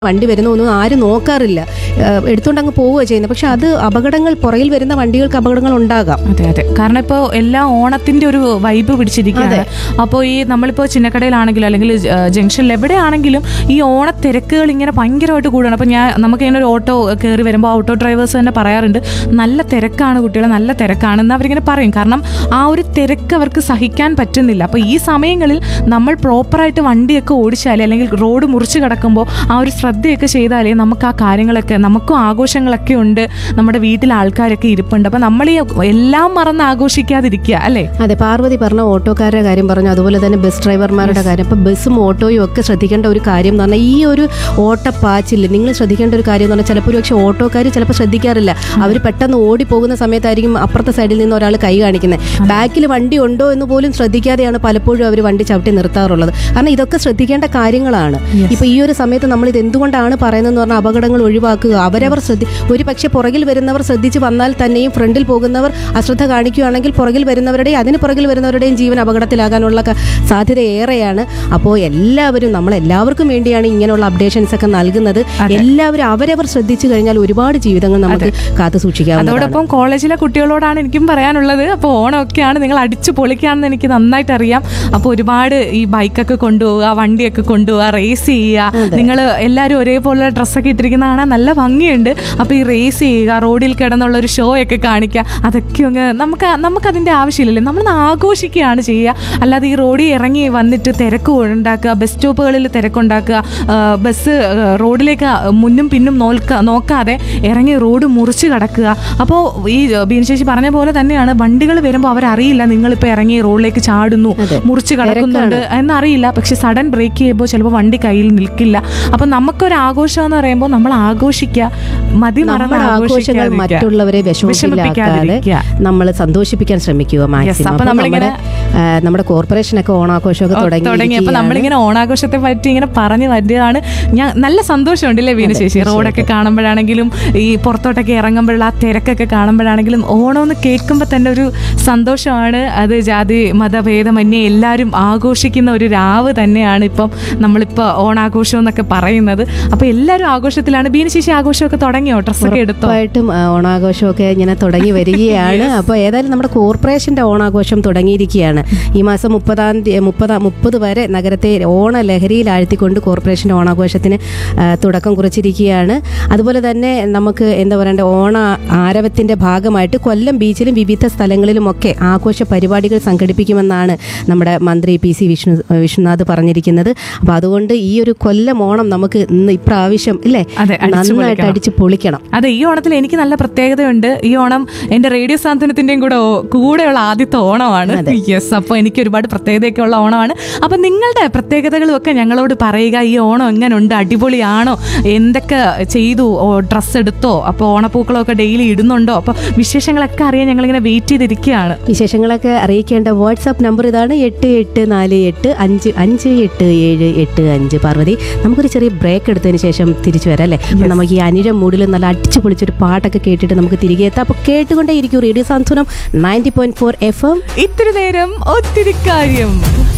വണ്ടി വരുന്നൊന്നും ആരും നോക്കാറില്ല ഏഹ് എടുത്തോണ്ട് അങ്ങ് പോവുക ചെയ്യുന്നത് പക്ഷെ അത് അപകടങ്ങൾ പുറകിൽ വരുന്ന വണ്ടികൾക്ക് അപകടങ്ങൾ ഉണ്ടാകാം അതെ അതെ കാരണം ഇപ്പോൾ എല്ലാ ഓണത്തിന്റെ ഒരു വൈബ് പിടിച്ചിരിക്കുകയാണ് അപ്പോൾ ഈ നമ്മളിപ്പോൾ ചിന്നക്കടയിലാണെങ്കിലും അല്ലെങ്കിൽ ജ- ജംഗ്ഷനിൽ എവിടെയാണെങ്കിലും ഈ ഓണത്തിരക്കുകൾ ഇങ്ങനെ ഭയങ്കരമായിട്ട് കൂടുകയാണ് അപ്പോൾ ഞാൻ നമുക്ക് ഇങ്ങനെ ഒരു ഓട്ടോ കയറി വരുമ്പോൾ ഓട്ടോ ഡ്രൈവേഴ്സ് തന്നെ പറയാറുണ്ട് നല്ല തിരക്കാണ് കുട്ടികളെ നല്ല തിരക്കാണെന്ന് അവരിങ്ങനെ പറയും കാരണം ആ ഒരു തിരക്ക് അവർക്ക് സഹിക്കാൻ പറ്റുന്നില്ല അപ്പോൾ ഈ സമയങ്ങളിൽ നമ്മൾ പ്രോപ്പറായിട്ട് വണ്ടിയൊക്കെ ഓടിച്ചാലേ അല്ലെങ്കിൽ റോഡ് മുറിച്ച് കിടക്കുമ്പോൾ ആ ഒരു ശ്രദ്ധയൊക്കെ ചെയ്താലേ നമുക്ക് ആ കാര്യങ്ങളൊക്കെ നമുക്കും ആഘോഷങ്ങളൊക്കെ ഉണ്ട് നമ്മുടെ വീട്ടിൽ ആൾക്കാരൊക്കെ ഇരിപ്പുണ്ട് അപ്പം നമ്മൾ ഈ എല്ലാം മറന്ന് ആഘോഷിക്കാതിരിക്കുക അല്ലേ അതെ പാർവതി പറഞ്ഞ ഓട്ടോക്കാരുടെ കാര്യം പറഞ്ഞു അതുപോലെ തന്നെ ബസ് ഡ്രൈവർമാരുടെ കാര്യം ഇപ്പം ബസ്സും ഓട്ടോയും ഒക്കെ ശ്രദ്ധിക്കേണ്ട ഒരു കാര്യം എന്ന് പറഞ്ഞാൽ ഈ ഒരു ഓട്ടപ്പാച്ചിൽ നിങ്ങൾ ശ്രദ്ധിക്കേണ്ട ഒരു കാര്യം എന്ന് പറഞ്ഞാൽ ചിലപ്പോൾ പക്ഷേ ഓട്ടോക്കാർ ചിലപ്പോൾ ശ്രദ്ധിക്കാറില്ല അവർ പെട്ടെന്ന് ഓടി പോകുന്ന സമയത്തായിരിക്കും അപ്പുറത്തെ സൈഡിൽ നിന്ന് ഒരാൾ കൈ കാണിക്കുന്നത് ബാക്കിൽ വണ്ടി ഉണ്ടോ എന്ന് പോലും ശ്രദ്ധിക്കാതെയാണ് പലപ്പോഴും അവർ വണ്ടി ചവിട്ടി നിർത്താറുള്ളത് കാരണം ഇതൊക്കെ ശ്രദ്ധിക്കേണ്ട കാര്യങ്ങളാണ് ഇപ്പൊ ഈ ഒരു സമയത്ത് നമ്മൾ ഇത് എന്തുകൊണ്ടാണ് പറയുന്നതെന്ന് പറഞ്ഞാൽ അപകടങ്ങൾ ഒഴിവാക്കുക അവരവർ ശ്രദ്ധി ഒരു പക്ഷേ പുറകിൽ വരുന്നവർ ശ്രദ്ധിച്ച് വന്നാൽ തന്നെയും ഫ്രണ്ടിൽ പോകുന്നവർ അശ്രദ്ധ കാണിക്കുകയാണെങ്കിൽ പുറകിൽ വരുന്നവരുടെയും അതിന് പുറകിൽ വരുന്നവരുടെയും ജീവൻ അപകടത്തിലാകാനുള്ള ക- സാധ്യത ഏറെയാണ് അപ്പോൾ എല്ലാവരും നമ്മൾ എല്ലാവർക്കും വേണ്ടിയാണ് ഇങ്ങനെയുള്ള അപ്ഡേഷൻസ് ഒക്കെ നൽകുന്നത് എല്ലാവരും അവരവർ ശ്രദ്ധിച്ചു കഴിഞ്ഞാൽ ഒരുപാട് ജീവിതങ്ങൾ നമുക്ക് കാത്തു സൂക്ഷിക്കാവുന്നതാണ് അതോടൊപ്പം കോളേജിലെ കുട്ടികളോടാണ് എനിക്കും പറയാനുള്ളത് അപ്പോൾ ഓണമൊക്കെയാണ് നിങ്ങൾ അടിച്ചു പൊളിക്കുകയാണെന്ന് എനിക്ക് നന്നായിട്ട് അറിയാം അപ്പോൾ ഒരുപാട് ഈ ബൈക്കൊക്കെ കൊണ്ടുപോവുക വണ്ടിയൊക്കെ കൊണ്ടുപോവുക റേസ് ചെയ്യുക നിങ്ങൾ എല്ലാവരും ഒരേപോലെ ഡ്രസ്സൊക്കെ ഇട്ടിരിക്കുന്ന കാണാൻ നല്ല ഭംഗിയുണ്ട് അപ്പോൾ ഈ റേസ് ചെയ്യുക റോഡിൽ കിടന്നുള്ള ഒരു ഷോ ഒക്കെ കാണിക്കുക അതൊക്കെ അങ്ങ് നമുക്ക് നമുക്കതിൻ്റെ ആവശ്യമില്ലല്ലേ നമ്മൾ ആഘോഷിക്കുകയാണ് ചെയ്യുക അല്ലാതെ ഈ റോഡിൽ ഇറങ്ങി വന്നിട്ട് തിരക്ക് ഉണ്ടാക്കുക ബസ് സ്റ്റോപ്പുകളിൽ തിരക്കുണ്ടാക്കുക ആ, ബസ് ആ, റോഡിലേക്ക് മുന്നും പിന്നും നോക്ക നോക്കാതെ ഇറങ്ങി റോഡ് മുറിച്ച് കടക്കുക അപ്പോൾ ഈ ബീനശേഷി പറഞ്ഞ പോലെ തന്നെയാണ് വണ്ടികൾ വരുമ്പോൾ അവരറിയില്ല നിങ്ങളിപ്പോൾ ഇറങ്ങി റോഡിലേക്ക് ചാടുന്നു മുറിച്ച് കടക്കുന്നുണ്ട് എന്നറിയില്ല പക്ഷെ സഡൻ ബ്രേക്ക് ചെയ്യുമ്പോൾ ചിലപ്പോൾ വണ്ടി കയ്യിൽ നിൽക്കില്ല അപ്പം നമുക്കൊരു ആഘോഷം എന്ന് പറയുമ്പോൾ നമ്മൾ ആഘോഷിക്കുക മതി മറന്ന് നമ്മുടെ ആഘോഷങ്ങൾ ആഘോഷിക്കാതിരിക്കുക. മറ്റുള്ളവരെ വിഷമിപ്പിക്കാതെ വിഷമിപ്പിക്കാതിരിക്കുക. നമ്മൾ സന്തോഷിപ്പിക്കാൻ ശ്രമിക്കുക മാക്സിമം അപ്പൊ അപ്പോൾ നമ്മളിങ്ങനെ നമ്മുടെ ആ, നമ്മുടെ കോർപ്പറേഷനൊക്കെ ഓണാഘോഷമൊക്കെ തുടങ്ങി അപ്പൊ തുടങ്ങി നമ്മളിങ്ങനെ ഓണാഘോഷത്തെ പറ്റി ഇങ്ങനെ പറഞ്ഞു വരുന്നതാണ് ഞാൻ നല്ല സന്തോഷമുണ്ടല്ലേ വീണ ചേച്ചി റോഡൊക്കെ കാണുമ്പോഴാണെങ്കിലും ഈ പുറത്തോട്ടൊക്കെ ഇറങ്ങുമ്പോഴുള്ള ആ തിരക്കൊക്കെ കാണുമ്പോഴാണെങ്കിലും ഓണം എന്ന് കേൾക്കുമ്പോൾ തന്നെ ഒരു സന്തോഷമാണ് അത് ജാതി മതഭേദമന്യേ എല്ലാവരും ആഘോഷിക്കുന്ന ഒരു രാവ് തന്നെയാണ് ഇപ്പം നമ്മളിപ്പോൾ ഓണാഘോഷം എന്നൊക്കെ പറയുന്നത് അപ്പോൾ എല്ലാവരും ആഘോഷത്തിലാണ് ബീന ചേച്ചി ആഘോഷമൊക്കെ തുടങ്ങിയോ ഡ്രസ്സൊക്കെ എടുത്തോ ഉറപ്പായിട്ടും ആ, ഓണാഘോഷമൊക്കെ ഇങ്ങനെ തുടങ്ങി വരികയാണ് അപ്പോൾ ഏതായാലും നമ്മുടെ കോർപ്പറേഷന്റെ ഓണാഘോഷം തുടങ്ങിയിരിക്കുകയാണ് ഈ മാസം മുപ്പതാം തീയതി മുപ്പതാം മുപ്പത് വരെ നഗരത്തെ ഓണ ലഹരിയിൽ ആഴ്ത്തിക്കൊണ്ട് കോർപ്പറേഷന്റെ ഓണാഘോഷത്തിന് ആ, തുടക്കം കുറിച്ചിരിക്കുകയാണ് അതുപോലെ തന്നെ നമുക്ക് എന്താ പറയണ്ടേ ഓണ ആരവത്തിന്റെ ഭാഗമായിട്ട് കൊല്ലം ബീച്ചിലും വിവിധ സ്ഥലങ്ങളിലുമൊക്കെ ആഘോഷ പരിപാടികൾ സംഘടിപ്പിക്കുമെന്നാണ് നമ്മുടെ മന്ത്രി പി സി വിഷ്ണു വിഷ്ണുനാഥ് പറഞ്ഞിരിക്കുന്നത് അപ്പോൾ അതുകൊണ്ട് ഈ ഒരു കൊല്ലം ഓണം നമുക്ക് ഇന്ന് ഇപ്രാവശ്യം ഇല്ലേ അതെ, അടിച്ചു നന്നായിട്ട് പൊളിക്കണം. അടിച്ച് പൊളിക്കണം അതെ ഈ ഓണത്തിൽ എനിക്ക് നല്ല പ്രത്യേകതയുണ്ട് ഈ ഓണം എന്റെ റേഡിയോ സാന്ത്വനത്തിന്റെയും കൂടെ ഓ- കൂടെയുള്ള ആദ്യത്തെ ഓണമാണ് യെസ് അപ്പോൾ എനിക്ക് ഒരുപാട് പ്രത്യേകതയൊക്കെ ഉള്ള ഓണമാണ് അപ്പം നിങ്ങളുടെ പ്രത്യേകതകളും ഒക്കെ ഞങ്ങളോട് പറയുക ഈ ഓണം എങ്ങനെയുണ്ട് അടിപൊളിയാണോ എന്തൊക്കെ ചെയ്തു ഡ്രസ്സ് എടുത്തോ അപ്പോൾ ഓണപ്പൂക്കളമൊക്കെ ഡെയിലി ഇടുന്നുണ്ടോ അപ്പോൾ വിശേഷങ്ങളൊക്കെ അറിയാൻ ഞങ്ങളിങ്ങനെ വെയിറ്റ് ചെയ്തിരിക്കുകയാണ് വിശേഷങ്ങളൊക്കെ അറിയിക്കേണ്ട വാട്സാപ്പ് നമ്പർ ഇതാണ് എട്ട് എട്ട് നാല് എട്ട് അഞ്ച് അഞ്ച് എട്ട് ഏഴ് എട്ട് അഞ്ച് പാർവതി നമുക്കൊരു ചെറിയ ബ്രേക്ക് എടുത്തതിന് ശേഷം തിരിച്ചു വരാം അല്ലേ അപ്പോൾ നമുക്ക് ഈ അനിഴ മൂഡിൽ നല്ല അടിച്ചു പൊളിച്ചൊരു പാട്ടൊക്കെ കേട്ടിട്ട് നമുക്ക് തിരികെ എത്താം അപ്പോൾ കേട്ടുകൊണ്ടേ ഇരിക്കും radio Santhwanam ninety point four F M ഇത്തിരി നേരം ഒത്തിരി കാര്യം